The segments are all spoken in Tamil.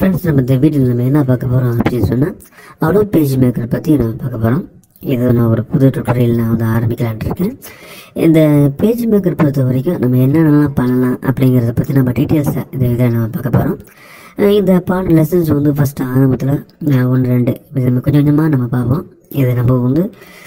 ஃப்ரெண்ட்ஸ் நம்ம இந்த வீடியோவில் நம்ம என்ன பார்க்க போகிறோம் அப்படின்னு சொன்னால் அடோ பேஜ் மேக்கர் பற்றி நம்ம பார்க்க போகிறோம் இது நான் ஒரு புது டுட்டோரியல் நான் வந்து ஆரம்பிக்கலான்ட்டு இருக்கேன் இந்த பேஜ் மேக்கர் பொறுத்த வரைக்கும் நம்ம என்னென்னலாம் பண்ணலாம் அப்படிங்கிறத பற்றி நம்ம டீட்டெயில்ஸை இந்த இதில் நம்ம பார்க்க போகிறோம் இந்த பாட் லெசன்ஸ் வந்து ஃபஸ்ட்டு ஆரம்பத்தில் ஒன்று ரெண்டு இது நம்ம கொஞ்சம் கொஞ்சமாக நம்ம பார்ப்போம் இது நம்ம வந்து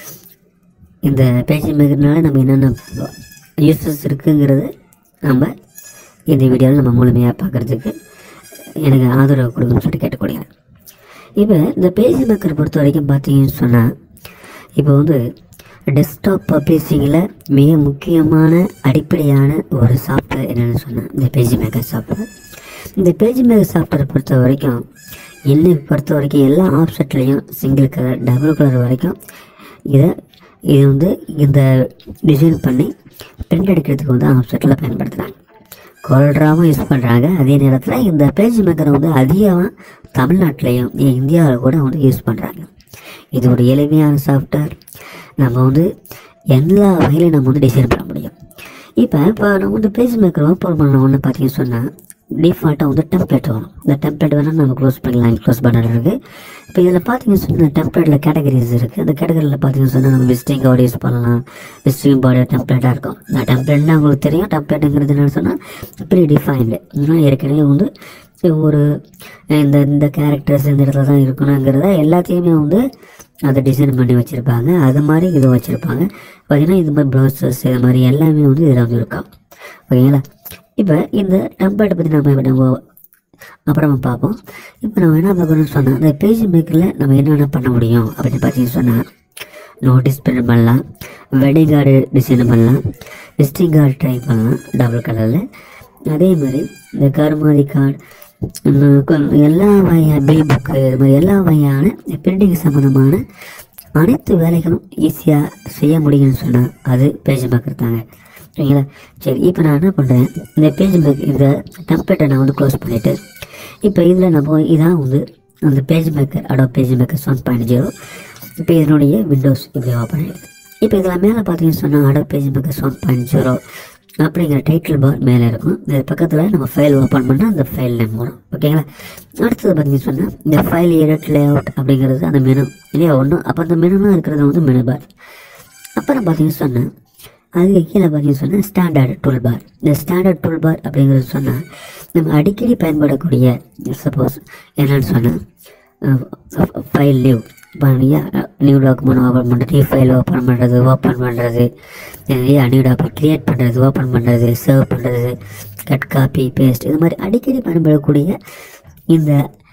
இந்த பேஜ் மேக்கர்னால நம்ம என்னென்ன யூசஸ் இருக்குங்கிறத நம்ம இந்த வீடியோவில் நம்ம முழுமையாக பார்க்குறதுக்கு எனக்கு ஆதரவு கொடுக்கணும்னு சொல்லிட்டு கேட்டுக்கொள்கிறேன் இப்போ இந்த பேஜ் மேக்கர் பொறுத்த வரைக்கும் பார்த்தீங்கன்னு சொன்னால் இப்போ வந்து டெஸ்க்டாப் பப்ளிஷிங்கில் மிக முக்கியமான அடிப்படையான ஒரு சாஃப்ட்வேர் என்னென்னு சொன்னேன் இந்த பேஜ் மேக்கர் சாஃப்ட்வேர் இந்த பேஜ் மேக்கர் சாஃப்ட்வேரை பொறுத்த வரைக்கும் என்னை பொறுத்த வரைக்கும் எல்லா ஆப்செட்லேயும் சிங்கிள் கலர் டபுள் கலர் வரைக்கும் இதை இது வந்து இந்த டிசைன் பண்ணி பிரிண்ட் எடுக்கிறதுக்கு வந்து ஆப்செட்டில் பயன்படுத்துகிறாங்க கொல்ட்ராவும் யூஸ் பண்ணுறாங்க அதே நேரத்தில் இந்த பேஜ் மேக்கரை வந்து அதிகமாக தமிழ்நாட்டிலையும் இந்தியாவில் கூட வந்து யூஸ் பண்ணுறாங்க இது ஒரு எளிமையான சாஃப்ட்வேர் நம்ம வந்து எல்லா வகையிலையும் நம்ம வந்து டிசைன் பண்ண முடியும் இப்போ இப்போ நம்ம வந்து பேஜ் மேக்கர் ஓப்பன் பண்ண ஒன்று பார்த்தீங்கன்னு சொன்னால் டிஃபால்ட்டாக வந்து டெம்ப்ளேட் வரும் இந்த டெம்ப்ளேட் வேணால் நம்ம க்ளோஸ் பண்ணிக்கலாம் க்ளோஸ் பண்ணுறது இருக்குது இப்போ இதில் பார்த்தீங்கன்னு சொன்னால் இந்த டெம்ப்ளேட்டில் கேட்டகரிஸ் இருக்குது அந்த கேட்டகரியில் பார்த்தீங்கன்னு சொன்னால் நம்ம விசிட்டிங் கார்டு யூஸ் பண்ணலாம் விசிட்டிங் பாடி டெம்ப்ளேட்டாக இருக்கும் இந்த டெம்ப்ளேட்னா உங்களுக்கு தெரியும் டெம்ப்ளேட்டுங்கிறது என்னன்னு சொன்னால் ப்ரீ டிஃபைன்டு இதெல்லாம் ஏற்கனவே வந்து ஒரு இந்த இந்த கேரக்டர்ஸ் இந்த இடத்துல தான் இருக்கணுங்கிறத எல்லாத்தையுமே வந்து அதை டிசைன் பண்ணி வச்சுருப்பாங்க அது மாதிரி இது வச்சுருப்பாங்க பார்த்தீங்கன்னா இது மாதிரி ப்ளவுசஸ் இது மாதிரி எல்லாமே வந்து இதில் வந்து இருக்கும் ஓகேங்களா இப்போ இந்த டெம்ப்ளேட்டை பற்றி நம்ம இப்போ நம்ம அப்புறமா பார்ப்போம் இப்போ நம்ம என்ன பார்க்கணும்னு சொன்னால் இந்த பேஜ் மேக்கரில் நம்ம என்னென்ன பண்ண முடியும் அப்படின்னு பார்த்தீங்கன்னு சொன்னால் நோட்டீஸ் பிரிண்ட் பண்ணலாம் வெட்டிங் கார்டு டிசைன் பண்ணலாம் விசிட்டிங் கார்டு ட்ரை பண்ணலாம் டபுள் கலரில் அதே மாதிரி இந்த கருமாதி கார்டு எல்லா வகையான பில் புக்கு இது மாதிரி எல்லா வகையான பிரிண்டிங் சம்மந்தமான அனைத்து வேலைகளும் ஈஸியாக செய்ய முடியும்னு சொன்னால் அது பேஜ் மேக்கர் தாங்க சரிங்களா சரி இப்போ நான் என்ன பண்ணுறேன் இந்த பேஜ் மேக் இந்த டெம்ப்ளேட்டை நான் வந்து க்ளோஸ் பண்ணிவிட்டு இப்போ இதில் நம்ம இதான் வந்து அந்த page maker Adobe page maker one point zero இப்போ இதனுடைய விண்டோஸ் இப்படி ஓப்பன் ஆகிடுது இப்போ இதில் மேலே பார்த்தீங்கன்னு சொன்னால் Adobe page maker one point zero அப்படிங்கிற டைட்டில் பார் மேலே இருக்கும் இது பக்கத்தில் நம்ம ஃபைல் ஓப்பன் பண்ணால் அந்த ஃபைல் நேம் வரும் ஓகேங்களா அடுத்தது பார்த்தீங்கன்னு சொன்னால் இந்த ஃபைல் எடிட் லே அவுட் அப்படிங்கிறது அந்த மெனு இல்லையா ஒன்று அப்போ அந்த மெனுலாம் இருக்கிறது வந்து மெனு பார் அப்புறம் பார்த்தீங்கன்னு சொன்னால் அதுக்கு கீழே பார்த்தீங்கன்னு சொன்னால் ஸ்டாண்டர்ட் டூல் பார் இந்த ஸ்டாண்டர்ட் டூல் பார் அப்படிங்கிறது சொன்னால் நம்ம அடிக்கடி பயன்படக்கூடிய சப்போஸ் என்னென்னு சொன்னால் ஃபைல் லீவ் இப்போ நியூ டாக்குமெண்ட் ஓப்பன் பண்ணுறது நியூ ஃபைல் ஓப்பன் பண்ணுறது ஓப்பன் பண்ணுறது நியூ டாக்குமெண்ட் க்ரியேட் பண்ணுறது ஓப்பன் பண்ணுறது சர்வ் பண்ணுறது கட் காப்பி பேஸ்ட் இது மாதிரி அடிக்கடி பயன்படக்கூடிய இந்த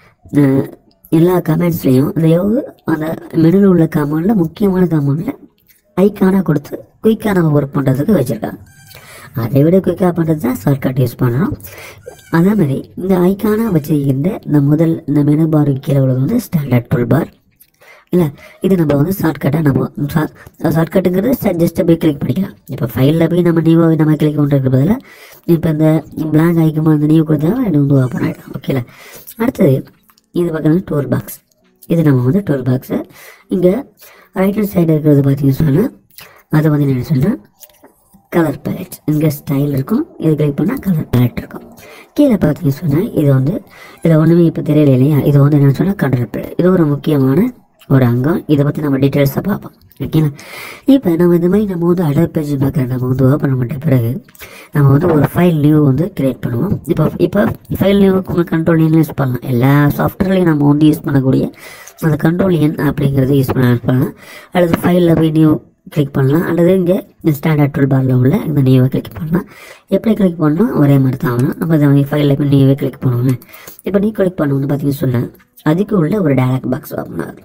எல்லா கமெண்ட்ஸ்லேயும் அந்த எவ்வளோ அந்த மெனுவில் உள்ள கமெண்டில் முக்கியமான கமெண்டில் ஐக்கானாக கொடுத்து குயிக்காக நம்ம ஒர்க் பண்ணுறதுக்கு வச்சுருக்காங்க அதை விட குயிக்காக பண்ணுறது தான் ஷார்ட்கட் யூஸ் பண்ணுறோம் அதே மாதிரி இந்த ஐக்கானாக வச்சுருக்கின்ற இந்த முதல் இந்த மெனு பார் கீழே உள்ளது வந்து ஸ்டாண்டர்ட் டூல் பார் இல்லை இது நம்ம வந்து ஷார்ட்கட்டாக நம்ம ஷார்ட்கட்டுங்கிறது ஜஸ்ட் போய் கிளிக் பண்ணிக்கலாம் இப்போ ஃபைலில் போய் நம்ம நியூவாக நம்ம கிளிக் பண்ணுறதுக்கு பதிலாக இப்போ இந்த பிளாங்க் ஐக்கமாக அந்த நியூ கொடுத்தா இது வந்து ஓப்பன் ஆகிடும் ஓகேல அடுத்தது இது பக்கம் டூல் பாக்ஸ் இது நம்ம வந்து டூல் பாக்ஸை இங்கே ரைட் ஹேண்ட் சைடு இருக்கிறது பார்த்தீங்கன்னு சொன்னால் அது வந்து என்ன சொன்னால் கலர் பேலட் இங்கே ஸ்டைல் இருக்கும் இது கிளிக் பண்ணால் கலர் பேலட் இருக்கும் கீழே பார்த்தீங்கன்னு சொன்னால் இது வந்து இதில் ஒன்றுமே இப்போ தெரியல இல்லையா இது வந்து என்னென்னு சொன்னால் கலர் பேலட் இது ஒரு முக்கியமான ஒரு அங்கம் இதை பற்றி நம்ம டீட்டெயில்ஸாக பார்ப்போம் ஓகேங்களா இப்போ நம்ம இந்த மாதிரி நம்ம வந்து அடர் பேஜ் பார்க்குற நம்ம வந்து ஓப்பன் பண்ணிட்ட பிறகு நம்ம வந்து ஒரு ஃபைல் நியூ வந்து கிரியேட் பண்ணுவோம் இப்போ இப்போ ஃபைல் நியூவுக்கு கண்ட்ரோல் எண் யூஸ் பண்ணலாம் எல்லா சாஃப்ட்வேர்லையும் நம்ம வந்து யூஸ் பண்ணக்கூடிய அந்த கண்ட்ரோல் எண் அப்படிங்கிறது யூஸ் பண்ண பண்ணலாம் அல்லது ஃபைலில் போய் நியூ கிளிக் பண்ணலாம் அல்லது இங்கே இந்த ஸ்டாண்டர்ட் டூல் பாரில் உள்ள இந்த நியூவை கிளிக் பண்ணலாம் எப்படி கிளிக் பண்ணால் ஒரே மாதிரி தான் ஆகணும் நம்ம இந்த ஃபைலில் போய் நியூவே கிளிக் பண்ணுவோம் இப்போ நீ கிளிக் பண்ணணும்னு பார்த்தீங்கன்னு சொன்னால் அதுக்கு உள்ள ஒரு டேரக்ட் பாக்ஸ் ஓப்பன் ஆகுது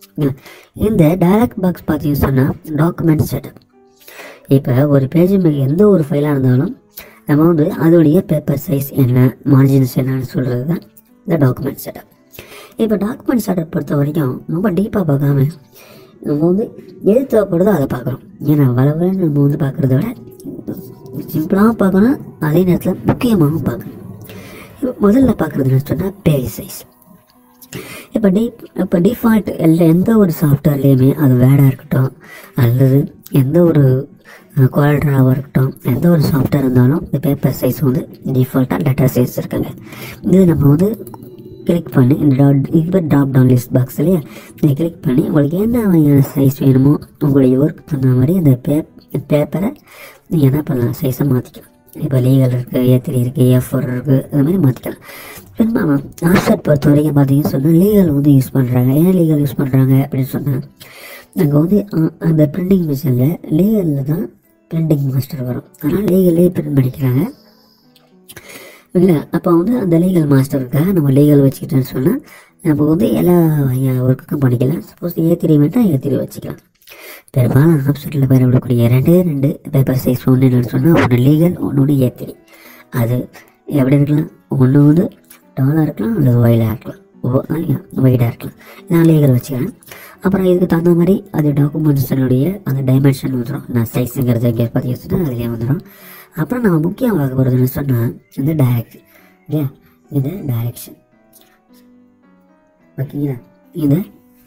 இந்த டேரக்ட் பாக்ஸ் பார்த்தீங்கன்னு சொன்னால் டாக்குமெண்ட் செட்டப் இப்போ ஒரு பேஜ் மேலே எந்த ஒரு ஃபைலாக இருந்தாலும் நம்ம வந்து அதோடைய பேப்பர் சைஸ் என்ன மார்ஜின்ஸ் என்னன்னு சொல்கிறது தான் இந்த டாக்குமெண்ட் செட்டப் இப்போ டாக்குமெண்ட் செட்டப் பொறுத்த வரைக்கும் ரொம்ப டீப்பாக பார்க்காம நம்ம வந்து எது தேவைப்படுதோ அதை பார்க்குறோம் ஏன்னா வளவலன்னு நம்ம வந்து பார்க்குறத விட சிம்பிளாகவும் பார்க்கணும் அதே நேரத்தில் முக்கியமாகவும் பார்க்கணும் இப்போ முதல்ல பார்க்குறதுன்னு சொன்னால் பேஜ் சைஸ் இப்போ டி இப்போ டிஃபால்ட் எல்லா எந்த ஒரு சாஃப்ட்வேர்லேயுமே அது வேடாக இருக்கட்டும் அல்லது எந்த ஒரு குவாலிட்டராகவும் இருக்கட்டும் எந்த ஒரு சாஃப்ட்வேர் இருந்தாலும் இந்த பேப்பர் சைஸ் வந்து டிஃபால்ட்டாக டேட்டா சைஸ் இருக்காங்க இது நம்ம வந்து கிளிக் பண்ணி இந்த டாட் இப்போ ட்ராப் டவுன் லிஸ்ட் பாக்ஸ் இல்லையா இதை கிளிக் பண்ணி உங்களுக்கு என்ன வகையான சைஸ் வேணுமோ உங்களுடைய ஒர்க் தகுந்த மாதிரி அந்த பே பேப்பரை நீங்கள் என்ன பண்ணலாம் சைஸை மாற்றிக்கலாம் இப்போ லீகல் இருக்குது ஏ த்ரீ இருக்குது ஏ ஃபோர் இருக்குது அது மாதிரி மாற்றிக்கலாம் பெரும்பாலும் ஆஃப்செட் பொறுத்த வரைக்கும் பார்த்தீங்கன்னு சொன்னால் லீகல் வந்து யூஸ் பண்ணுறாங்க ஏன் லீகல் யூஸ் பண்ணுறாங்க அப்படின்னு சொன்னால் அங்கே வந்து அ- அந்த பிரிண்டிங் மிஷினில் லீகலில் தான் பிரிண்டிங் மாஸ்டர் வரும் அதனால் லீகல்லே பிரிண்ட் பண்ணிக்கிறாங்க இல்லை அப்போ வந்து அந்த லீகல் மாஸ்டருக்காக நம்ம லீகல் வச்சுக்கிட்டோன்னு சொன்னால் நம்ம வந்து எல்லா ஒர்க்குக்கும் பண்ணிக்கலாம் சப்போஸ் ஏ த்ரீ வேண்டாம் ஏ த்ரீ வச்சுக்கலாம் பெரும்பாலும் ஆப்ஷனில் பயன்படக்கூடிய ரெண்டே ரெண்டு பேப்பர் சைஸ் ஒன்று என்னென்னு சொன்னால் ஒன்று லீகல் ஒன்று ஒன்று ஏ த்ரீ அது எப்படி இருக்கலாம் ஒன்று வந்து டாலாக இருக்கலாம் அல்லது ஒயிலாக இருக்கலாம் ஒயிடாக இருக்கலாம் நான் லீகல் வச்சுக்கிறேன் அப்புறம் இதுக்கு தகுந்த மாதிரி அது டாக்குமெண்ட்ஸனுடைய அந்த டைமென்ஷன் வந்துடும் நான் சைஸுங்கிறத இங்கே பற்றி வச்சுட்டா அதுலேயே வந்துடும் அப்புறம் நம்ம முக்கியம் பார்க்க போகிறதுன்னு சொன்னால் இந்த டைரக்ட் இல்லையா இந்த டைரக்ஷன் ஓகேங்களா இது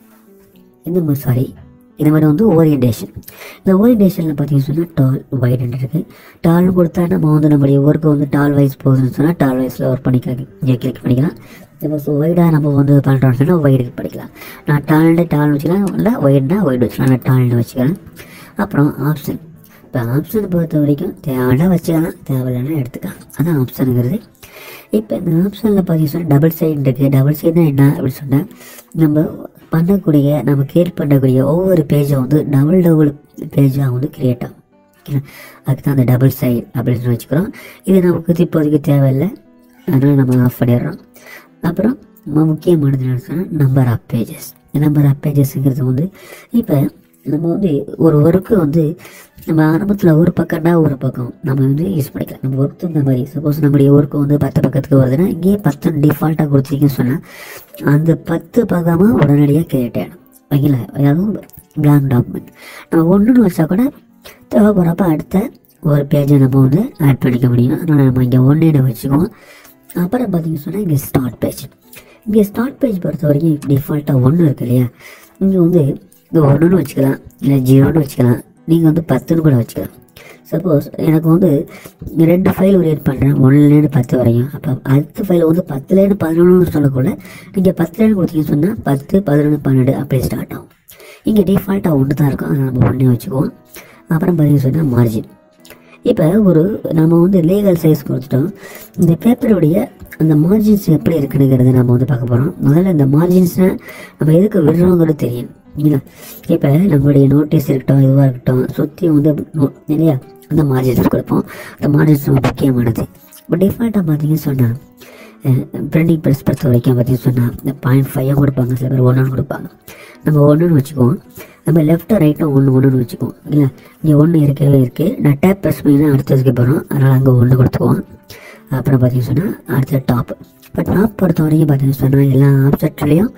இந்த மாதிரி சாரி இந்த மாதிரி வந்து ஓரியன்டேஷன் இந்த ஓரியன்டேஷனில் பார்த்தீங்கன்னு சொன்னால் டால் வைடுன்னு இருக்குது டால்னு கொடுத்தா நம்ம வந்து நம்மளுடைய ஒர்க்கு வந்து டால் வைஸ் போகுதுன்னு சொன்னால் டால் வைஸில் ஒர்க் பண்ணிக்கலாம் இங்கே கிளிக் பண்ணிக்கலாம் இப்போ ஸோ ஒய்டாக நம்ம வந்து பண்ணுறோம்னு சொன்னால் ஒய்டு பண்ணிக்கலாம் நான் டால்னு டால்னு வச்சுக்கலாம் இல்லை ஒய்டுனா ஒய்டு வச்சுக்கலாம் நான் டால்னு வச்சுக்கிறேன் அப்புறம் ஆப்ஷன் இப்போ ஆப்ஷனை பொறுத்த வரைக்கும் தேவைன்னா வச்சுக்கலாம் தேவையில்லைன்னா எடுத்துக்கலாம் அதான் ஆப்ஷனுங்கிறது இப்போ இந்த ஆப்ஷனில் பார்த்தீங்கன்னா டபுள் சைடு இருக்குது டபுள் சைடுனா என்ன அப்படின்னு சொன்னால் நம்ம பண்ணக்கூடிய நம்ம கிரியேட் பண்ணக்கூடிய ஒவ்வொரு பேஜும் வந்து டபுள் டபுள் பேஜாக வந்து கிரியேட் ஆகும் ஓகேங்களா அதுக்கு தான் அந்த டபுள் சைடு அப்படின்னு சொல்லி வச்சுக்கிறோம் இது நமக்கு இப்போதைக்கு தேவையில்லை அதனால் நம்ம ஆஃப் பண்ணிடுறோம் அப்புறம் ரொம்ப முக்கியமானது என்னன்னு சொன்னால் number of pages number of பேஜஸ்ங்கிறது வந்து இப்போ நம்ம வந்து ஒரு ஒர்க்கு வந்து நம்ம ஆரம்பத்தில் ஒரு பக்கம்னா ஒரு பக்கம் நம்ம வந்து யூஸ் பண்ணிக்கலாம் நம்ம ஒர்க் தகுந்த மாதிரி சப்போஸ் நம்முடைய ஒர்க்கு வந்து பத்து பக்கத்துக்கு வருதுன்னா இங்கேயே பத்து டிஃபால்ட்டாக கொடுத்தீங்கன்னு சொன்னால் அந்த பத்து பக்கமாக உடனடியாக கிரியேட் ஆகிடும் ஓகேங்களா அதாவது பிளாங்க் டாக்குமெண்ட் நம்ம ஒன்றுன்னு வச்சா கூட தேவைப்படுறப்ப அடுத்த ஒரு பேஜை நம்ம வந்து ஆட் பண்ணிக்க முடியும் அதனால் நம்ம இங்கே ஒன்று வச்சுக்குவோம் அப்புறம் பார்த்தீங்கன்னு சொன்னால் இங்கே ஸ்டார்ட் பேஜ் இங்கே ஸ்டார்ட் பேஜ் பொறுத்த வரைக்கும் டிஃபால்ட்டாக ஒன்று இருக்கு இல்லையா இங்கே வந்து இங்கே ஒன்றுன்னு வச்சுக்கலாம் இல்லை ஜீரோன்னு வச்சுக்கலாம் நீங்கள் வந்து பத்துன்னு கூட வச்சுக்கலாம் சப்போஸ் எனக்கு வந்து ரெண்டு ஃபைல் கிரியேட் பண்ணுறேன் ஒன்றுலேருந்து பத்து வரையும் அப்போ அடுத்த ஃபைல் வந்து பத்துலேருந்து பதினொன்று சொல்லக்குள்ள நீங்கள் பத்துலேருந்து கொடுத்தீங்கன்னு சொன்னால் பத்து பதினொன்று பன்னெண்டு அப்படி ஸ்டார்ட் ஆகும் இங்கே டிஃபால்ட்டாக ஒன்று தான் இருக்கும் அதை நம்ம ஒன்றே வச்சுக்குவோம் அப்புறம் பார்த்தீங்கன்னு சொன்னால் மார்ஜின் இப்போ ஒரு நம்ம வந்து லீகல் சைஸ் கொடுத்துட்டோம் இந்த பேப்பருடைய அந்த மார்ஜின்ஸ் எப்படி இருக்குனுங்கிறத நம்ம வந்து பார்க்க போகிறோம் முதல்ல இந்த மார்ஜின்ஸ்னால் நம்ம எதுக்கு விடுறோங்கிறது தெரியும் இல்லைங்களா இப்போ நம்மளுடைய நோட்டீஸ் இருக்கட்டும் இதுவாக இருக்கட்டும் சுற்றி வந்து நோ- இல்லையா அந்த மார்ஜின்ஸ் கொடுப்போம் அந்த மார்ஜின்ஸ் ரொம்ப முக்கியமானது இப்போ டிஃபால்ட்டாக பார்த்தீங்கன்னு சொன்னால் பிரிண்டிங் ப்ரெஸ் பொறுத்த வரைக்கும் பார்த்தீங்கன்னு சொன்னால் இந்த பாயிண்ட் ஃபைவாக கொடுப்பாங்க சில பேர் ஒன்றுன்னு கொடுப்பாங்க நம்ம ஒன்றுன்னு வச்சுக்குவோம் நம்ம லெஃப்ட்டும் ரைட்டும் ஒன்று ஒன்றுன்னு வச்சுக்குவோம் இல்லை இங்கே ஒன்று இருக்கவே இருக்குது நான் டேப் ப்ரெஸ் பண்ணி தான் அடுத்ததுக்கு போகிறோம் அதனால் அங்கே ஒன்று கொடுத்துக்குவோம் அப்புறம் பார்த்தீங்கன்னு சொன்னால் அடுத்த டாப் இப்போ டாப் பொறுத்த வரைக்கும் பார்த்தீங்கன்னு சொன்னால் எல்லா ஆப்செட்லேயும்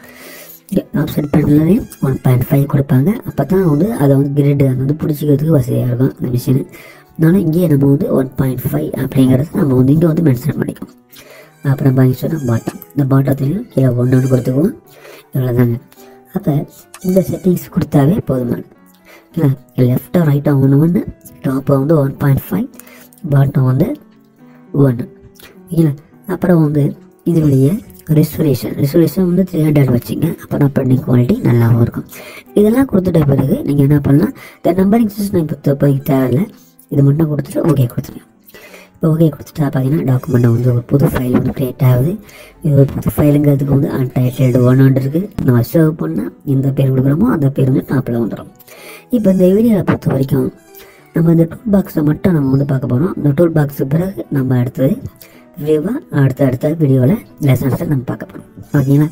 ஆப்ஷன் பண்ணலையும் ஒன் பாயிண்ட் ஃபைவ் கொடுப்பாங்க அப்போ தான் வந்து அதை வந்து கிரிட் அது வந்து பிடிச்சிக்கிறதுக்கு வசதியாக இருக்கும் அந்த மிஷினு அதனால இங்கேயே நம்ம வந்து ஒன் பாயிண்ட் ஃபைவ் அப்படிங்கிறத நம்ம வந்து இங்கே வந்து மென்ஷன் பண்ணிக்குவோம் அப்புறம் பாக்கி சொன்னால் பாட்டம் இந்த பாட்டத்துலையும் கீழே ஒன்று ஒன்று கொடுத்துக்குவோம் இவ்வளோதாங்க அப்போ இந்த செட்டிங்ஸ் கொடுத்தாவே போதுமானது இல்லை லெஃப்ட்டோ ரைட்டோ ஒன்று ஒன்று டாப்பை வந்து ஒன் பாயிண்ட் ஃபைவ் பாட்டம் வந்து ஒன்று இல்லை அப்புறம் வந்து இதனுடைய ரெசல்யூஷன் ரெசல்யூஷன் வந்து த்ரீ ஹண்ட்ரட் வச்சுங்க அப்போ தான் பிரிண்டிங் குவாலிட்டி நல்லாவும் இருக்கும் இதெல்லாம் கொடுத்துட்ட பிறகு நீங்கள் என்ன பண்ணலாம் இந்த நம்பரிங் சிஸ்டம் இப்போ போய் தேவையில்லை இது மட்டும் கொடுத்துட்டு ஓகே கொடுத்துருங்க இப்போ ஓகே கொடுத்துட்டா பார்த்தீங்கன்னா டாக்குமெண்ட் வந்து ஒரு புது ஃபைல் வந்து க்ரியேட் ஆகுது இது ஒரு புது ஃபைலுங்கிறதுக்கு வந்து அன்டைட்டில்டு ஒன் ஒன்று இருக்குது நம்ம சேவ் பண்ணால் எந்த பேர் கொடுக்குறோமோ அந்த பேர் வந்து டாப்பில் வந்துடும் இப்போ இந்த வீடியோவை பொறுத்த வரைக்கும் நம்ம இந்த டூல் பாக்ஸை மட்டும் நம்ம வந்து பார்க்க போகிறோம் இந்த டூல் பாக்ஸுக்கு பிறகு நம்ம அடுத்தது வியூவாக அடுத்த அடுத்த வீடியோவில் லெசன்ஸை நம்ம பார்க்க போகிறோம் ஓகேங்களா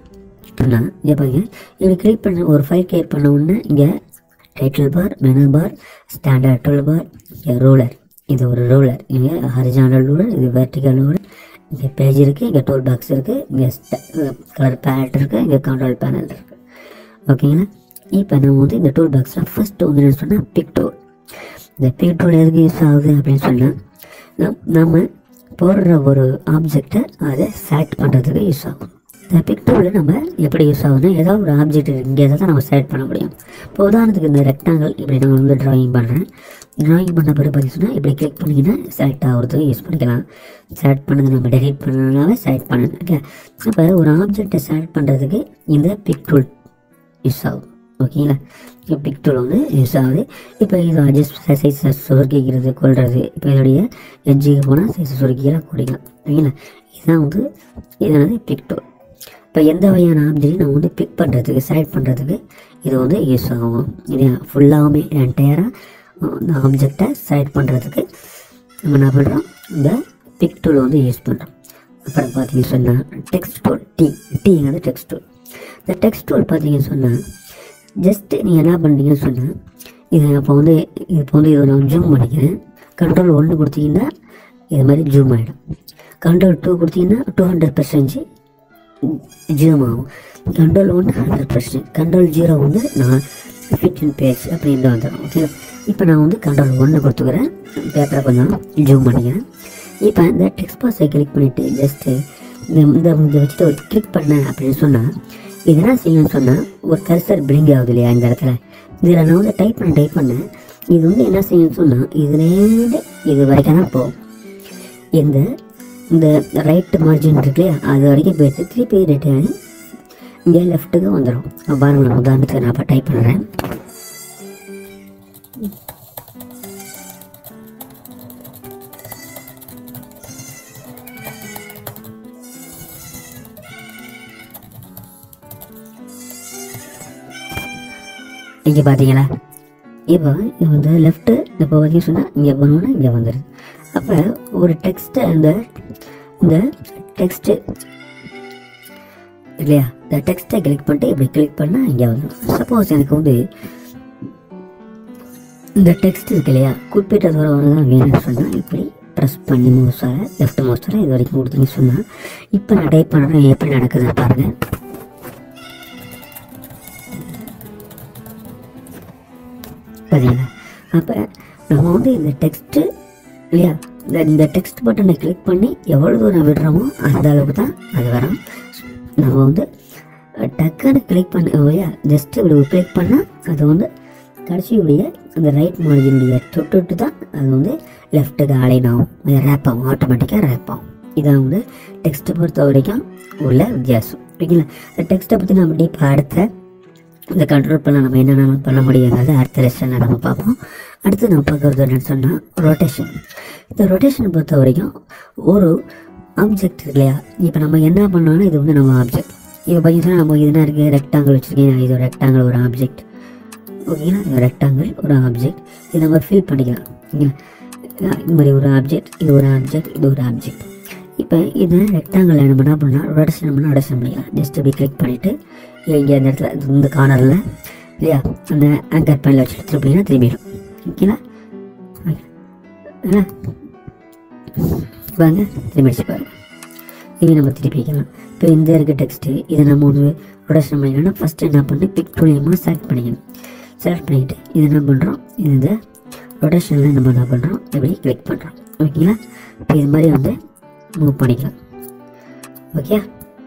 நான் இங்கே பாருங்க இப்படி கிளிக் பண்ண ஒரு ஃபைல் கிரியேட் பண்ண உடனே இங்கே title bar menu bar standard tool bar இங்கே ரூலர் இது ஒரு ரூலர் இங்கே ஹரிஜானல் ரூலர் இது வெர்டிக்கல் ரூலர் இங்கே பேஜ் இருக்குது இங்கே டூல் பாக்ஸ் இருக்குது இங்கே கலர் பேலட் இருக்குது இங்கே கண்ட்ரோல் பேனல் இருக்குது ஓகேங்களா இப்போ நம்ம வந்து இந்த டூல் பாக்ஸில் ஃபஸ்ட்டு வந்து என்ன சொன்னால் பிக் டூல் இந்த பிக் டூல் எதுக்கு யூஸ் ஆகுது அப்படின்னு சொன்னால் நம் நம்ம போடுற ஒரு ஆப்ஜெக்டை அதை செலக்ட் பண்ணுறதுக்கு யூஸ் ஆகும் இந்த பிக் டூலில் நம்ம எப்படி யூஸ் ஆகுதுன்னா ஏதாவது ஒரு ஆப்ஜெக்ட் இங்கே தான் நம்ம செலக்ட் பண்ண முடியும் இப்போ உதாரணத்துக்கு இந்த ரெக்டாங்கிள் இப்படி நான் வந்து ட்ராயிங் பண்ணுறேன் ட்ராயிங் பண்ண பிறகு பார்த்தீங்கன்னா இப்படி கிளிக் பண்ணிங்கன்னா செலக்ட் ஆகிறதுக்கு யூஸ் பண்ணிக்கலாம் செலக்ட் பண்ணது நம்ம டெலீட் பண்ணனாவே செலக்ட் பண்ணணும் ஓகே அப்போ ஒரு ஆப்ஜெக்டை செலக்ட் பண்ணுறதுக்கு இந்த பிக் டூல் யூஸ் ஆகும் ஓகேங்களா இப்போ பிக் டூல் வந்து யூஸ் ஆகுது இப்போ இது அட்ஜஸ்ட் சைஸை சுருக்கிக்கிறது கொள்வது இப்போ இதோடைய எட்ஜுக்கு போனால் சைஸை சுருக்கிக்கலாம் கூடிக்கலாம் ஓகேங்களா இதுதான் வந்து இது வந்து பிக் டூல் இப்போ எந்த வகையான ஆப்ஜெக்டையும் நம்ம வந்து பிக் பண்ணுறதுக்கு செலக்ட் பண்ணுறதுக்கு இது வந்து யூஸ் ஆகும் இது ஃபுல்லாகவுமே என்டையராக இந்த ஆப்ஜெக்டை செலக்ட் பண்ணுறதுக்கு நம்ம என்ன பண்ணுறோம் இந்த பிக் டூல் வந்து யூஸ் பண்ணுறோம் அப்புறம் பார்த்தீங்கன்னு சொன்னால் டெக்ஸ்ட் டூல் டி டிங்கிறது டெக்ஸ்ட் டூல் இந்த டெக்ஸ்ட் டூல் பார்த்தீங்கன்னு சொன்னால் ஜஸ்ட்டு நீங்கள் என்ன பண்ணுறீங்கன்னு சொன்னால் இது அப்போ வந்து இப்போ வந்து இதை நான் ஜூம் பண்ணிக்கிறேன் கண்ட்ரோல் ஒன்று கொடுத்தீங்கன்னா இது மாதிரி ஜூம் ஆகிடும் கண்ட்ரோல் டூ கொடுத்தீங்கன்னா டூ ஹண்ட்ரட் பர்சன்டேஜ் ஜூம் ஆகும் control one hundred percent control zero வந்து நான் ஃபிஃப்டின் பேஜ் அப்படின்னு வந்துடும் ஓகே இப்போ நான் வந்து கண்ட்ரோல் ஒன்று கொடுத்துக்கிறேன் பேப்பரை கொஞ்சம் ஜூம் பண்ணிக்கிறேன் இப்போ இந்த டெக்ஸ்ட் பாக்ஸை கிளிக் பண்ணிவிட்டு ஜஸ்ட்டு இந்த இந்த இதை வச்சுட்டு ஒரு கிளிக் பண்ணேன் அப்படின்னு சொன்னால் இது என்ன செய்யணும்னு சொன்னால் ஒரு கர்சர் பிளிங்க் ஆகுது இல்லையா இந்த இடத்துல இதில் நான் வந்து டைப் பண்ண டைப் பண்ணேன் இது வந்து என்ன செய்யணும்னு சொன்னால் இதுலேருந்து இது வரைக்கும் தான் போகும் இந்த இந்த ரைட் மார்ஜின் இருக்கு இல்லையா அது வரைக்கும் போயிட்டு திருப்பி ரிட்டர்ன் இங்கே லெஃப்ட்டுக்கு வந்துடும் பாருங்க நான் உதாரணத்துக்கு நான் இப்போ டைப் பண்ணுறேன் இங்கே பார்த்தீங்களா இப்போ இது வந்து லெஃப்ட்டு இப்போ பார்த்தீங்கன்னு சொன்னால் இங்கே பண்ணோன்னா இங்கே வந்துடுது அப்போ ஒரு டெக்ஸ்ட்டை இந்த இந்த டெக்ஸ்ட்டு இல்லையா இந்த டெக்ஸ்ட்டை கிளிக் பண்ணிட்டு இப்படி கிளிக் பண்ணால் இங்கே வந்துடும் சப்போஸ் எனக்கு வந்து இந்த டெக்ஸ்ட் இருக்கு இல்லையா குறிப்பிட்ட தூரம் தான் வேணும்னு சொன்னால் இப்படி ப்ரெஸ் பண்ணி மோஸ்டாக லெஃப்ட் மோஸ்டாக இது வரைக்கும் கொடுத்தீங்கன்னு சொன்னால் இப்போ நான் டைப் பண்ணுறேன் எப்படி நடக்குதுன்னு பாருங்கள் பார்த்தீங்களா அப்போ நம்ம வந்து இந்த டெக்ஸ்ட்டு இல்லையா இந்த இந்த டெக்ஸ்ட் பட்டனை கிளிக் பண்ணி எவ்வளோ தூரம் விடுறோமோ அந்த அளவுக்கு தான் அது வரும் நம்ம வந்து டக்குன்னு கிளிக் பண்ண இல்லையா ஜஸ்ட் இப்படி கிளிக் பண்ணால் அது வந்து கடைசியுடைய அந்த ரைட் மார்ஜினுடைய தொட்டுட்டு தான் அது வந்து லெஃப்ட்டுக்கு அலைன் ஆகும் ரேப் ஆகும் ஆட்டோமேட்டிக்காக ரேப் ஆகும் இதான் வந்து டெக்ஸ்ட்டை பொறுத்த வரைக்கும் உள்ள வித்தியாசம் ஓகேங்களா இந்த டெக்ஸ்ட்டை பற்றி நம்ம டீப்பாக அடுத்த இந்த கண்ட்ரோல் பண்ண நம்ம என்னென்ன பண்ண முடியாத அடுத்த லெசனில் நம்ம பார்ப்போம் அடுத்து நம்ம பார்க்குறது என்னன்னு சொன்னால் ரொட்டேஷன் இந்த ரொட்டேஷனை பொறுத்த வரைக்கும் ஒரு ஆப்ஜெக்ட் இருக்கு இல்லையா இப்போ நம்ம என்ன பண்ணோம்னா இது வந்து நம்ம ஆப்ஜெக்ட் இப்போ பார்த்தீங்கன்னா நம்ம இது என்ன இருக்குது ரெக்டாங்கிள் வச்சுருக்கீங்க இது ஒரு ரெக்டாங்கிள் ஒரு ஆப்ஜெக்ட் ஓகேங்களா இது ரெக்டாங்கிள் ஒரு ஆப்ஜெக்ட் இது நம்ம ஃபில் பண்ணிக்கலாம் ஓகேங்களா இது மாதிரி ஒரு ஆப்ஜெக்ட் இது ஒரு ஆப்ஜெக்ட் இது ஒரு ஆப்ஜெக்ட் இப்போ இது ரெக்டாங்கிள் நம்ம என்ன பண்ணலாம் ரொட்டேஷன் பண்ணால் ரொட்டேஷன் பண்ணிக்கலாம் ஜஸ்ட் இப்படி கிளிக் பண்ணிவிட்டு இங்கே இந்த இடத்துல இந்த கார்னரில் இல்லையா அந்த ஆங்கர் பேனில் வச்சுட்டு திருப்பிங்கன்னா திரும்பிடும் ஓகேங்களா ஓகே வாங்க திரும்பிடுச்சு பாருங்க இது நம்ம திருப்பிக்கலாம் இப்போ இந்த இருக்க டெக்ஸ்ட்டு இதை நம்ம வந்து ரொட்டேஷன் பண்ணிக்கணும்னா ஃபஸ்ட்டு என்ன பண்ணி பிக் மூலியமாக செலக்ட் பண்ணிக்கணும் செலக்ட் பண்ணிக்கிட்டு இது என்ன பண்ணுறோம் இது இந்த ரொட்டேஷனில் நம்ம என்ன பண்ணுறோம் இப்படி கிளிக் பண்ணுறோம் ஓகேங்களா இப்போ இது மாதிரி வந்து மூவ் பண்ணிக்கலாம் ஓகே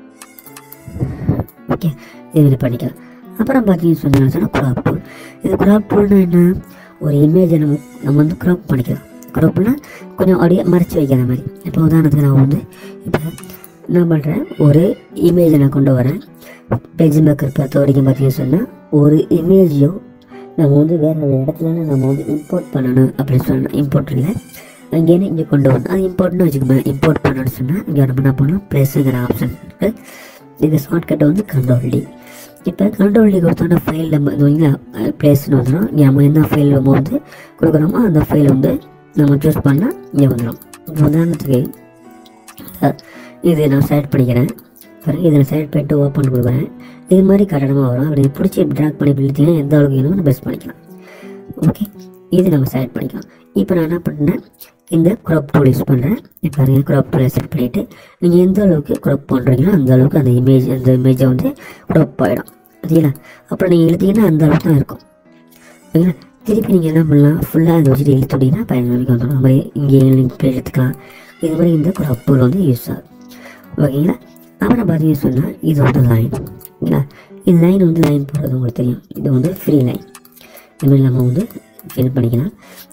ஓகே இது மாதிரி பண்ணிக்கலாம் அப்புறம் பார்த்தீங்கன்னு சொன்னாங்க சொன்னால் க்ராப் டூல் இது க்ராப் டூல்னா என்ன ஒரு இமேஜை நம்ம நம்ம வந்து க்ராப் பண்ணிக்கலாம் க்ராப்னா கொஞ்சம் அப்படியே மறைச்சி வைக்கிற மாதிரி இப்போ உதாரணத்துக்கு நான் வந்து இப்போ என்ன பண்ணுறேன் ஒரு இமேஜை நான் கொண்டு வரேன் பேஜ் மேக்கர் பொறுத்த வரைக்கும் பார்த்தீங்கன்னு சொன்னால் ஒரு இமேஜையோ நம்ம வந்து வேறு ஒரு இடத்துல நம்ம வந்து இம்போர்ட் பண்ணணும் அப்படின்னு சொன்னால் இம்போர்ட் இல்லை அங்கேயே இங்கே கொண்டு வரணும் அது இம்போர்ட்னு வச்சுக்கோங்க இம்போர்ட் பண்ணணும்னு சொன்னால் இங்கே நம்ம என்ன பண்ணணும் ப்ளேஸுங்கிற ஆப்ஷன் இருக்குது இது ஷார்ட்கட் வந்து கண்ட்ரோல் டி இப்போ கண்ட்ரோல் டி கொடுத்தோன்னா ஃபைல் நம்ம இது வைங்களா ப்ளேஸ்னு வந்துடும் இங்கே நம்ம என்ன ஃபைல் நம்ம வந்து கொடுக்குறோமோ அந்த ஃபைல் வந்து நம்ம சூஸ் பண்ணால் இங்கே வந்துடும் இப்போ உதாரணத்துக்கு அஹ், இது நான் செலக்ட் பண்ணிக்கிறேன் பிறகு இதை நான் செலக்ட் பண்ணிட்டு ஓப்பன் கொடுக்குறேன் இது மாதிரி கட்டணமாக வரும் அப்படி பிடிச்சி ட்ராக் பண்ணி பிடிச்சிங்கன்னா எந்த அளவுக்கு வேணுமோ நம்ம பெஸ்ட் பண்ணிக்கலாம் ஓகே இது நம்ம செலக்ட் பண்ணிக்கலாம் இப்போ நான் என்ன பண்ணேன் இந்த க்ராப் டூல் யூஸ் பண்ணுறேன் இப்போ பாருங்க க்ராப் டூலை செட் பண்ணிவிட்டு நீங்கள் எந்த அளவுக்கு க்ராப் பண்ணுறீங்களோ அந்த அளவுக்கு அந்த இமேஜ் அந்த இமேஜை வந்து க்ராப் ஆகிடும் சரிங்களா அப்புறம் நீங்கள் எழுதிங்கன்னா அந்த அளவுக்கு தான் இருக்கும் ஓகேங்களா திருப்பி நீங்கள் என்ன பண்ணலாம் ஃபுல்லாக அதை வச்சுட்டு இழுத்துட்டிங்கன்னா பயனுக்கு வந்துடும் அது மாதிரி இங்கே லிங்க் எடுத்துக்கலாம் இது மாதிரி இந்த க்ராப் டூல் வந்து யூஸ் ஆகும் ஓகேங்களா அப்புறம் பார்த்தீங்கன்னு சொன்னால் இது வந்து லைன் ஓகேங்களா இது லைன் வந்து லைன் போடுறது உங்களுக்கு தெரியும் இது வந்து ஃப்ரீ லைன் இது மாதிரி நம்ம வந்து ஃபில் பண்ணிக்கலாம்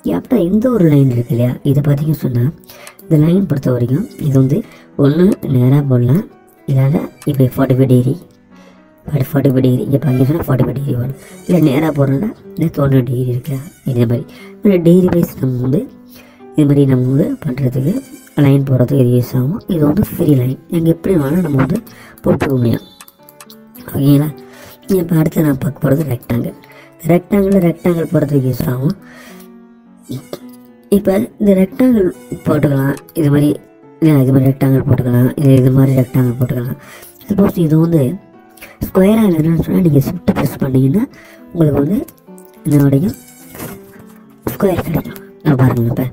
அப்போ இந்த ஒரு லைன் இருக்கு இல்லையா இதை பார்த்தீங்கன்னு சொன்னால் இந்த லைன் பொறுத்த வரைக்கும் இது வந்து ஒன்று நேராக போடலாம் இல்லைன்னா இப்படி forty five degree forty forty five degree இங்கே பார்த்தீங்கன்னா சொன்னால் ஃபார்ட்டி ஃபைவ் டிகிரி வரும் இல்லை நேராக போடுறதுனா இந்த தொண்ணூறு டிகிரி இருக்கா இந்த மாதிரி இந்த டிகிரி வைஸ் நம்ம வந்து இது மாதிரி நம்ம வந்து பண்ணுறதுக்கு லைன் போடுறதுக்கு இது யூஸ் ஆகும் இது வந்து ஃப்ரீ லைன் எங்கே எப்படி வேணாலும் நம்ம வந்து போட்டுக்க முடியும் ஓகேங்களா இப்போ அடுத்து நான் பார்க்க போகிறது ரெக்டாங்கிள் ரெக்டாங்கிள் ரெக்டாங்கிள் போடுறதுக்கு யூஸ் ஆகும் இப்போ இந்த ரெக்டாங்கிள் போட்டுக்கலாம் இது மாதிரி இல்லை, இது மாதிரி ரெக்டாங்கிள் போட்டுக்கலாம் இது இது மாதிரி ரெக்டாங்கிள் போட்டுக்கலாம் சப்போஸ் இது வந்து ஸ்கொயராக இருந்ததுன்னு சொன்னால் நீங்கள் ஷிஃப்ட் ப்ரெஸ் பண்ணீங்கன்னா உங்களுக்கு வந்து இதனுடைய ஸ்கொயர் கிடைக்கும் நான் பாருங்கள் இப்போ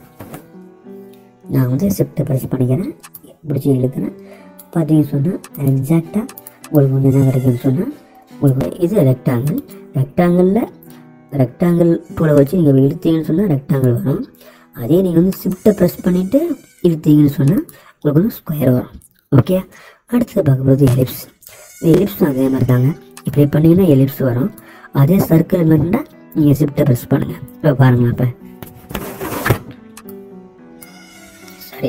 நான் வந்து ஷிஃப்ட் ப்ரெஸ் பண்ணிக்கிறேன் பிடிச்சி இழுக்கிறேன் பார்த்தீங்கன்னு சொன்னால் எக்ஸாக்டாக உங்களுக்கு வந்து என்ன கிடைக்கும்னு சொன்னால் உங்களுக்கு இது ரெக்டாங்கிள் ரெக்டாங்கிளில் ரெக்டாங்கிள் டூலை வச்சு நீங்கள் இழுத்தீங்கன்னு சொன்னால் ரெக்டாங்கிள் வரும் அதே நீங்கள் வந்து ஷிஃப்ட்டை ப்ரெஸ் பண்ணிவிட்டு இழுத்தீங்கன்னு சொன்னால் உங்களுக்கு வந்து ஸ்கொயர் வரும் ஓகே அடுத்தது பார்க்க போகிறது எலிப்ஸ் இந்த எலிப்ஸும் அதே மாதிரி தாங்க இப்படி பண்ணிங்கன்னா எலிப்ஸ் வரும் அதே சர்க்கிள் மாதிரினா நீங்கள் ஷிஃப்ட்டை ப்ரெஸ் பண்ணுங்கள் இப்போ பாருங்களேன் இப்போ சரி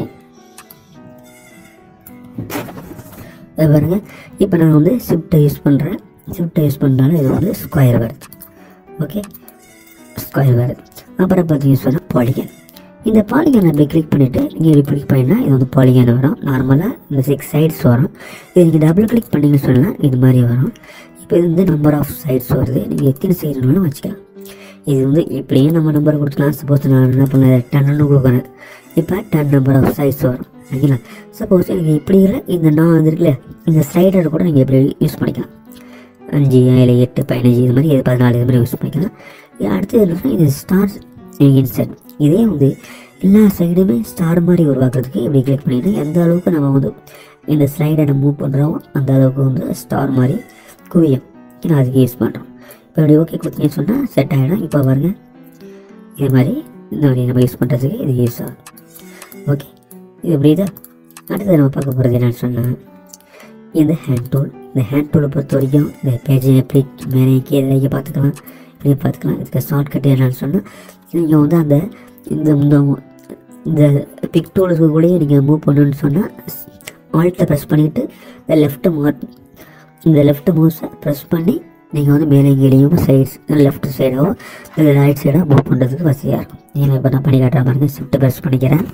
இது பாருங்க இப்போ நான் வந்து ஷிஃப்ட்டை யூஸ் பண்ணுறேன் ஷிஃப்ட்டை யூஸ் பண்ணுறனால இது வந்து ஸ்கொயர் வருது ஓகே ஸ்கொயர் வருது அப்புறம் பார்த்தீங்க சொன்னால் பாலிகன் இந்த பாலிகன் அப்படி கிளிக் பண்ணிவிட்டு நீங்கள் இப்படி கிளிக் பண்ணினா இது வந்து பாலிகன் வரும் நார்மலாக இந்த சிக்ஸ் சைட்ஸ் வரும் இது நீங்கள் டபுள் கிளிக் பண்ணிங்கன்னு சொன்னால் இது மாதிரி வரும் இப்போ இது வந்து நம்பர் ஆஃப் சைட்ஸ் வருது நீங்கள் எத்தனை சைடு வேணாலும் வச்சுக்கலாம் இது வந்து இப்படியே நம்ம நம்பர் கொடுத்துக்கலாம் சப்போஸ் நான் என்ன பண்ண டென்னு கொடுக்குறேன் இப்போ டென் நம்பர் ஆஃப் சைஸ் வரும் ஓகேங்களா சப்போஸ் எனக்கு இப்படி இல்லை இந்த நான் வந்துருக்குல்ல இந்த ஸ்லைடர் கூட நீங்கள் இப்படி யூஸ் பண்ணிக்கலாம் அஞ்சு ஏழு எட்டு பதினஞ்சு இது மாதிரி இது பதினாலு இது மாதிரி யூஸ் பண்ணிக்கலாம் இது அடுத்து என்னன்னா இது ஸ்டார்ஸ் இன்செட் இதே வந்து எல்லா சைடுமே ஸ்டார் மாதிரி உருவாக்குறதுக்கு இப்படி கிளிக் பண்ணிட்டு எந்த அளவுக்கு நம்ம வந்து இந்த ஸ்லைடை நம்ம மூவ் பண்ணுறோமோ அந்த அளவுக்கு வந்து ஸ்டார் மாதிரி குவியும் நான் அதுக்கு யூஸ் பண்ணுறோம் இப்போ இப்படி ஓகே கொடுத்தீங்கன்னு சொன்னால் செட் ஆகிடும் இப்போ பாருங்க இது மாதிரி இந்த மாதிரி நம்ம யூஸ் பண்ணுறதுக்கு இது யூஸ் ஆகும் ஓகே இது புரியுதா அடுத்து நம்ம பார்க்க போகிறது என்னன்னு சொன்னால் இந்த ஹேண்ட் டூல் இந்த ஹேண்ட் டூலை பொறுத்த வரைக்கும் இந்த பேஜை எப்படி மேலே கீழே இறக்கி பார்த்துக்கலாம் இப்படி பார்த்துக்கலாம் இதுக்கு ஷார்ட்கட் என்னன்னு சொன்னால் நீங்கள் வந்து அந்த இந்த இந்த இந்த பிக் டூலுக்கு கூட நீங்கள் மூவ் பண்ணணும்னு சொன்னால் ஆல்ட்டை ப்ரெஸ் பண்ணிவிட்டு இந்த லெஃப்ட் மார்க் இந்த லெஃப்ட் மவுஸை ப்ரெஸ் பண்ணி நீங்கள் வந்து மேலே கீழேயும் சைட்ஸ் லெஃப்ட் சைடோ இல்லை ரைட் சைடோ மூவ் பண்ணுறதுக்கு வசதியாக இருக்கும் நீங்கள் இப்போ நான் பண்ணி காட்டுறேன் பாருங்க ஷிஃப்ட் ப்ரெஸ் பண்ணிக்கிறேன்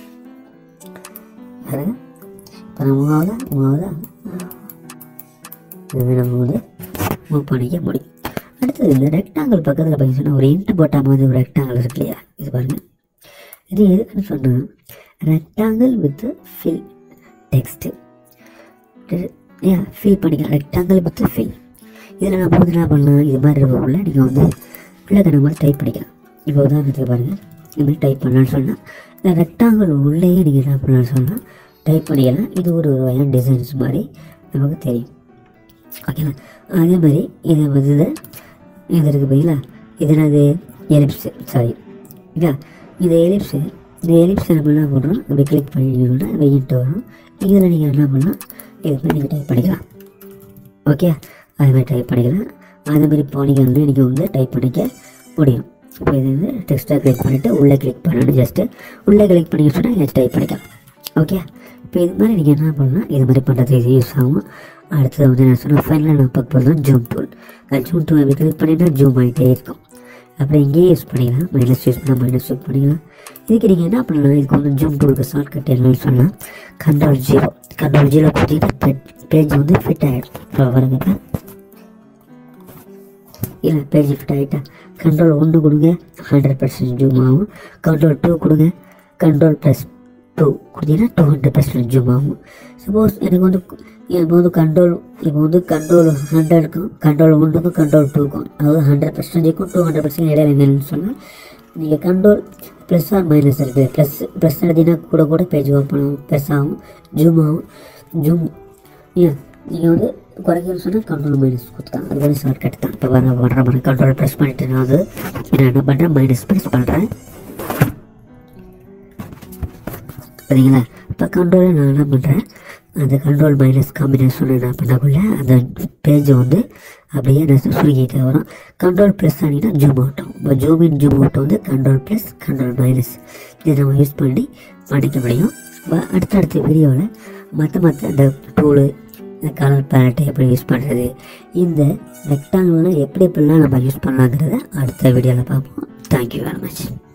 பாருங்க இப்போ நான் மூவாவதா மூவாவதா இது நம்ம வந்து மூவ் பண்ணிக்க முடியும் அடுத்தது இந்த ரெக்டாங்கிள் பக்கத்தில் பார்த்தீங்கன்னா ஒரு இன்ட்டு போட்ட மாதிரி ஒரு ரெக்டாங்கிள் இருக்கு இல்லையா இது பாருங்கள் இது எதுக்குன்னு சொன்னால் ரெக்டாங்கிள் வித் ஃபில் டெக்ஸ்ட்டு ஏன் ஃபில் பண்ணிக்கலாம் ரெக்டாங்கிள் வித் ஃபில் இதில் நம்ம வந்து என்ன பண்ணலாம் இது மாதிரி இருக்கக்குள்ள நீங்கள் வந்து உள்ளே நம்ம டைப் பண்ணிக்கலாம் இப்போ உதாரணத்துக்கு பாருங்கள் இது மாதிரி டைப் பண்ணலான்னு சொன்னால் இந்த ரெக்டாங்கிள் உள்ளேயே நீங்கள் என்ன பண்ணலாம்னு சொன்னால் டைப் பண்ணிக்கலாம் இது ஒரு வகையான டிசைன்ஸ் மாதிரி நமக்கு தெரியும் ஓகேங்களா அதே மாதிரி இதை வந்து இதை இது இருக்குது பார்த்தீங்களா இது என்னது எலிப்ஸு சாரி இதா இந்த எலிப்ஸு இந்த எலிப்ஸை நம்ம என்ன பண்ணுறோம் அப்படி கிளிக் பண்ணிட்டீங்கன்னா வெயிட்டு வரும் இதில் நீங்கள் என்ன பண்ணலாம் இது மாதிரி நீங்கள் டைப் பண்ணிக்கலாம் ஓகே அது மாதிரி டைப் பண்ணிக்கலாம் அதே மாதிரி பாலிகன் வந்து நீங்கள் வந்து டைப் பண்ணிக்க முடியும் இப்போ இது வந்து டெக்ஸ்ட்டாக கிளிக் பண்ணிவிட்டு உள்ளே கிளிக் பண்ணணும் ஜஸ்ட்டு உள்ளே கிளிக் பண்ணி சொன்னால் இதை டைப் பண்ணிக்கலாம் ஓகே இப்போ இது மாதிரி நீங்கள் என்ன பண்ணலாம் இது மாதிரி பண்ணுறதுக்கு இது யூஸ் ஆகும் அடுத்தது வந்து என்ன சொன்னால் ஃபைனலாக நான் பார்க்க போகிறது தான் ஜூம் டூல் அந்த ஜூம் டூல் அப்படி கிளிக் பண்ணினா ஜூம் ஆகிட்டே இருக்கும் அப்புறம் இங்கேயே யூஸ் பண்ணிக்கலாம் மைனஸ் யூஸ் பண்ணால் மைனஸ் யூஸ் பண்ணிக்கலாம் இதுக்கு நீங்கள் என்ன பண்ணலாம் இதுக்கு வந்து ஜூம் டூலுக்கு ஷார்ட்கட் என்னன்னு சொன்னால் கண்ட்ரோல் ஜீரோ கண்ட்ரோல் ஜீரோ பார்த்தீங்கன்னா பேஜ் வந்து ஃபிட் ஆகிடும் இப்போ பாருங்க இப்போ இல்லை பேஜ் ஃபிட் ஆகிட்டா கண்ட்ரோல் ஒன்று கொடுங்க ஹண்ட்ரட் பர்சன்ட் ஜூம் ஆகும் கண்ட்ரோல் டூ கொடுங்க கண்ட்ரோல் ப்ளஸ் டூ கொடுத்தீங்கன்னா டூ ஹண்ட்ரட் பர்சன்ட் ஜூம் ஆகும் சப்போஸ் எனக்கு வந்து இப்போ வந்து கண்ட்ரோல் இப்போ வந்து கண்ட்ரோல் ஹண்ட்ரடுக்கும் கண்ட்ரோல் ஒன்றுக்கும் கண்ட்ரோல் டூக்கும் அதாவது ஹண்ட்ரட் பர்சன்டேஜுக்கும் டூ ஹண்ட்ரட் பர்சன்ட் இடையில வேணும்னு சொன்னால் நீங்கள் கண்ட்ரோல் ப்ளஸ் ஆர் மைனஸ் இருக்குது ப்ளஸ் ப்ளஸ் எடுத்தீங்கன்னா கூட கூட பேஜ் ஓப்பன் ஆகும் ப்ளஸ் ஆகும் ஜூம் ஆகும் ஜூம் ஏன் நீங்கள் வந்து குறைக்கணும்னு சொன்னால் கண்ட்ரோல் மைனஸ் கொடுத்துக்கலாம் அது வந்து ஷார்ட்கட் தான் இப்போ வர பண்ணுற மாதிரி கண்ட்ரோல் ப்ரெஸ் பண்ணிட்டு நான் வந்து நான் என்ன பண்ணுறேன் மைனஸ் ப்ரெஸ் பண்ணுறேன் சரிங்களா இப்போ கண்ட்ரோலை நான் என்ன பண்ணுறேன் அந்த கண்ட்ரோல் மைனஸ் காம்பினேஷன் என்ன பண்ணக்குள்ள அந்த பேஜ் வந்து அப்படியே நான் சுருங்கிட்டே வரும் கண்ட்ரோல் ப்ரெஸ் ஆனிங்கன்னா ஜூம் அவுட் ஆகும் இப்போ ஜூம் இன் ஜூம் அவுட் வந்து கண்ட்ரோல் ப்ளஸ் கண்ட்ரோல் மைனஸ் இதை நம்ம யூஸ் பண்ணி பண்ணிக்க முடியும் இப்போ அடுத்தடுத்த வீடியோவில் மற்ற மற்ற இந்த டூலு இந்த கலர் பேலட்டை எப்படி யூஸ் பண்ணுறது இந்த ரெக்டாங்கிள்லாம் எப்படி எப்படிலாம் நம்ம யூஸ் பண்ணலாங்கிறத அடுத்த வீடியோவில் பார்ப்போம் தேங்க்யூ வெரி மச்